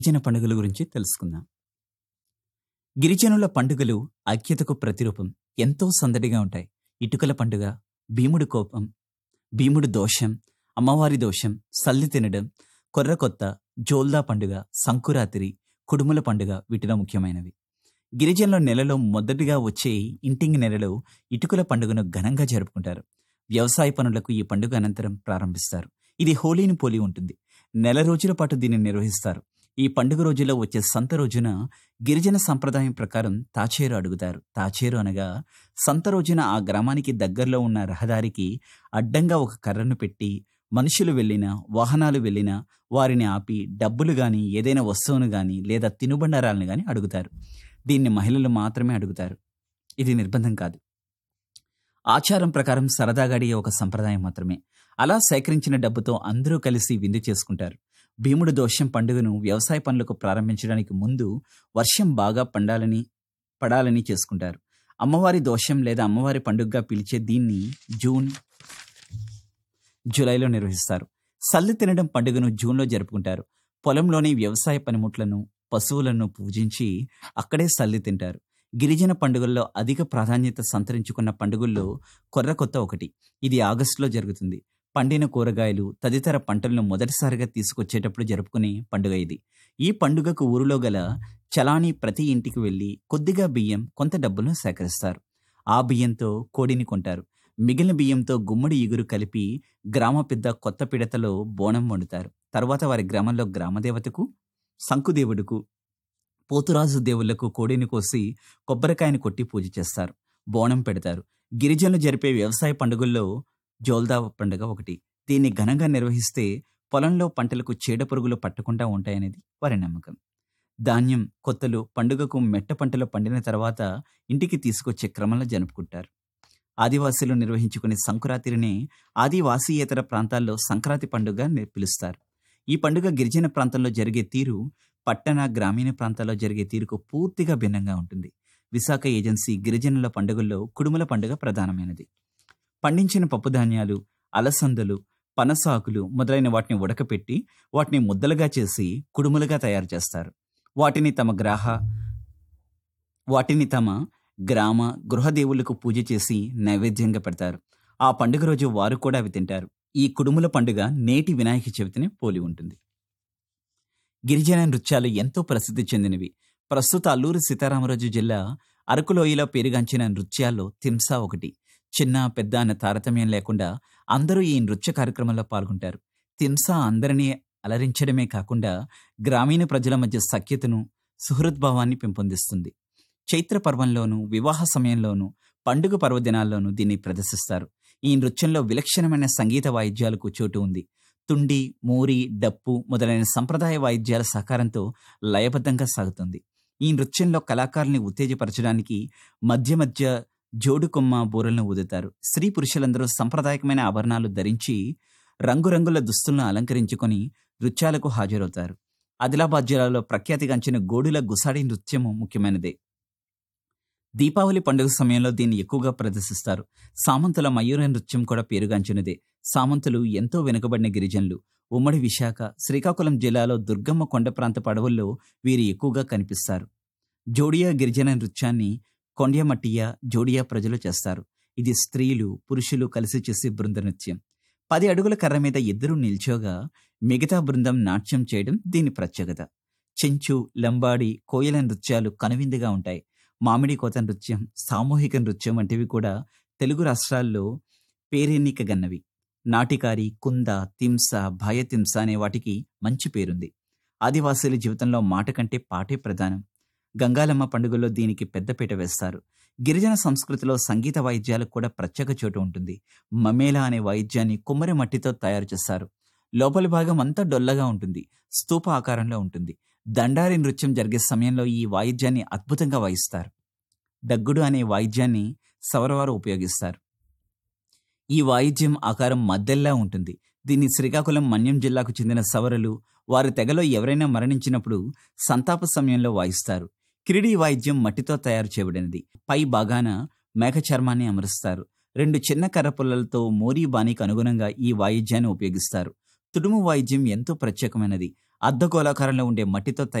గిరిజన పండుగల గురించి తెలుసుకుందాం గిరిజనుల పండుగలు ఐక్యతకు ప్రతిరూపం ఎంతో సందడిగా ఉంటాయి ఇటుకల పండుగ భీముడి కోపం భీముడి దోషం అమ్మవారి దోషం సల్లి తినడం కొర్రకొత్త జోల్దా పండుగ సంకురాతిరి కుడుముల పండుగ వీటిలో ముఖ్యమైనవి గిరిజనుల నెలలో మొదటిగా వచ్చే ఇంటింగి నెలలో ఇటుకల పండుగను ఘనంగా జరుపుకుంటారు వ్యవసాయ పనులకు ఈ పండుగ అనంతరం ప్రారంభిస్తారు ఇది హోలీని పోలి ఉంటుంది నెల రోజుల పాటు దీన్ని నిర్వహిస్తారు ఈ పండుగ రోజుల్లో వచ్చే సంత రోజున గిరిజన సంప్రదాయం ప్రకారం తాచేరు అడుగుతారు తాచేరు అనగా సంత రోజున ఆ గ్రామానికి దగ్గరలో ఉన్న రహదారికి అడ్డంగా ఒక కర్రను పెట్టి మనుషులు వెళ్ళినా వాహనాలు వెళ్ళినా వారిని ఆపి డబ్బులు గాని ఏదైనా వస్తువును గాని లేదా తినుబండారాలను గాని అడుగుతారు దీన్ని మహిళలు మాత్రమే అడుగుతారు ఇది నిర్బంధం కాదు ఆచారం ప్రకారం సరదాగా అడిగే ఒక సంప్రదాయం మాత్రమే అలా సేకరించిన డబ్బుతో అందరూ కలిసి విందు చేసుకుంటారు భీముడు దోషం పండుగను వ్యవసాయ పనులకు ప్రారంభించడానికి ముందు వర్షం బాగా పండాలని పడాలని చేసుకుంటారు అమ్మవారి దోషం లేదా అమ్మవారి పండుగగా పిలిచే దీన్ని జూన్ జూలైలో నిర్వహిస్తారు సల్లి తినడం పండుగను జూన్లో జరుపుకుంటారు పొలంలోని వ్యవసాయ పనిముట్లను పశువులను పూజించి అక్కడే సల్లి తింటారు గిరిజన పండుగల్లో అధిక ప్రాధాన్యత సంతరించుకున్న పండుగల్లో కొర్రకొత్త ఒకటి ఇది ఆగస్టులో జరుగుతుంది పండిన కూరగాయలు తదితర పంటలను మొదటిసారిగా తీసుకొచ్చేటప్పుడు జరుపుకునే పండుగ ఇది ఈ పండుగకు ఊరిలో గల చలానీ ప్రతి ఇంటికి వెళ్ళి కొద్దిగా బియ్యం కొంత డబ్బులను సేకరిస్తారు ఆ బియ్యంతో కోడిని కొంటారు మిగిలిన బియ్యంతో గుమ్మడి ఇగురు కలిపి గ్రామ పెద్ద కొత్త పిడతలో బోనం వండుతారు తర్వాత వారి గ్రామంలో గ్రామదేవతకు శంకుదేవుడుకు పోతురాజు దేవుళ్లకు కోడిని కోసి కొబ్బరికాయని కొట్టి పూజ చేస్తారు బోనం పెడతారు గిరిజనులు జరిపే వ్యవసాయ పండుగల్లో జోల్దా పండుగ ఒకటి దీన్ని ఘనంగా నిర్వహిస్తే పొలంలో పంటలకు చీడపురుగులు పట్టకుండా ఉంటాయనేది వారి నమ్మకం ధాన్యం కొత్తలు పండుగకు మెట్ట పంటలు పండిన తర్వాత ఇంటికి తీసుకొచ్చే క్రమంలో జరుపుకుంటారు ఆదివాసీలు నిర్వహించుకునే సంక్రాంతిని ఆదివాసీయేతర ప్రాంతాల్లో సంక్రాంతి పండుగ ని- పిలుస్తారు ఈ పండుగ గిరిజన ప్రాంతంలో జరిగే తీరు పట్టణ గ్రామీణ ప్రాంతాల్లో జరిగే తీరుకు పూర్తిగా భిన్నంగా ఉంటుంది విశాఖ ఏజెన్సీ గిరిజనుల పండుగల్లో కుడుముల పండుగ ప్రధానమైనది పండించిన పప్పుధాన్యాలు అలసందలు పనసాకులు మొదలైన వాటిని ఉడకపెట్టి వాటిని ముద్దలుగా చేసి కుడుములుగా తయారు చేస్తారు వాటిని తమ గ్రాహ వాటిని తమ గ్రామ గృహదేవులకు పూజ చేసి నైవేద్యంగా పెడతారు ఆ పండుగ రోజు వారు కూడా అవి తింటారు ఈ కుడుముల పండుగ నేటి వినాయక చవితిని పోలి ఉంటుంది గిరిజన నృత్యాలు ఎంతో ప్రసిద్ధి చెందినవి ప్రస్తుత అల్లూరు సీతారామరాజు జిల్లా అరకులోయలో పేరుగాంచిన నృత్యాల్లో తింసా ఒకటి చిన్న పెద్ద అన్న తారతమ్యం లేకుండా అందరూ ఈ నృత్య కార్యక్రమంలో పాల్గొంటారు తింసా అందరినీ అలరించడమే కాకుండా గ్రామీణ ప్రజల మధ్య సఖ్యతను సుహృద్భావాన్ని పెంపొందిస్తుంది చైత్ర పర్వంలోనూ వివాహ సమయంలోనూ పండుగ పర్వదినాల్లోనూ దీన్ని ప్రదర్శిస్తారు ఈ నృత్యంలో విలక్షణమైన సంగీత వాయిద్యాలకు చోటు ఉంది తుండి మూరి డప్పు మొదలైన సంప్రదాయ వాయిద్యాల సహకారంతో లయబద్ధంగా సాగుతుంది ఈ నృత్యంలో కళాకారుల్ని ఉత్తేజపరచడానికి మధ్య మధ్య జోడు కొమ్మ బూరలను ఊదుతారు స్త్రీ పురుషులందరూ సంప్రదాయకమైన ఆభరణాలు ధరించి రంగురంగుల దుస్తులను అలంకరించుకొని నృత్యాలకు హాజరవుతారు ఆదిలాబాద్ జిల్లాలో ప్రఖ్యాతిగాంచిన గోడుల గుసాడి నృత్యము ముఖ్యమైనదే దీపావళి పండుగ సమయంలో దీన్ని ఎక్కువగా ప్రదర్శిస్తారు సామంతుల మయూర నృత్యం కూడా పేరుగాంచినదే సామంతులు ఎంతో వెనుకబడిన గిరిజనులు ఉమ్మడి విశాఖ శ్రీకాకుళం జిల్లాలో దుర్గమ్మ కొండ ప్రాంత పడవల్లో వీరు ఎక్కువగా కనిపిస్తారు జోడియా గిరిజన నృత్యాన్ని కొండ్యమట్టియా జోడియా ప్రజలు చేస్తారు ఇది స్త్రీలు పురుషులు కలిసి చేసే బృంద నృత్యం పది అడుగుల కర్ర మీద ఇద్దరు నిల్చోగా మిగతా బృందం నాట్యం చేయడం దీని ప్రత్యేకత చెంచు లంబాడి కోయల నృత్యాలు కనువిందుగా ఉంటాయి మామిడి కోత నృత్యం సామూహిక నృత్యం వంటివి కూడా తెలుగు రాష్ట్రాల్లో పేరెన్నికగన్నవి నాటికారి కుంద తింస భయతింస అనే వాటికి మంచి పేరుంది ఆదివాసీల జీవితంలో మాట కంటే పాటే ప్రధానం గంగాలమ్మ పండుగలో దీనికి పెద్దపీట వేస్తారు గిరిజన సంస్కృతిలో సంగీత వాయిద్యాలకు కూడా ప్రత్యేక చోటు ఉంటుంది మమేలా అనే వాయిద్యాన్ని కుమ్మరి మట్టితో తయారు చేస్తారు లోపలి భాగం అంతా డొల్లగా ఉంటుంది స్తూప ఆకారంలో ఉంటుంది దండారి నృత్యం జరిగే సమయంలో ఈ వాయిద్యాన్ని అద్భుతంగా వాయిస్తారు దగ్గుడు అనే వాయిద్యాన్ని సవరవారు ఉపయోగిస్తారు ఈ వాయిద్యం ఆకారం మద్దెల్లా ఉంటుంది దీన్ని శ్రీకాకుళం మన్యం జిల్లాకు చెందిన సవరలు వారి తెగలో ఎవరైనా మరణించినప్పుడు సంతాప సమయంలో వాయిస్తారు కిరిడి వాయిద్యం మట్టితో తయారు చేయబడినది పై భాగాన మేఘ చర్మాన్ని అమరుస్తారు రెండు చిన్న కర్రపుల్లలతో మోరీ బాణికి అనుగుణంగా ఈ వాయిద్యాన్ని ఉపయోగిస్తారు తుడుము వాయిద్యం ఎంతో ప్రత్యేకమైనది అర్ధగోళాకారంలో ఉండే మట్టితో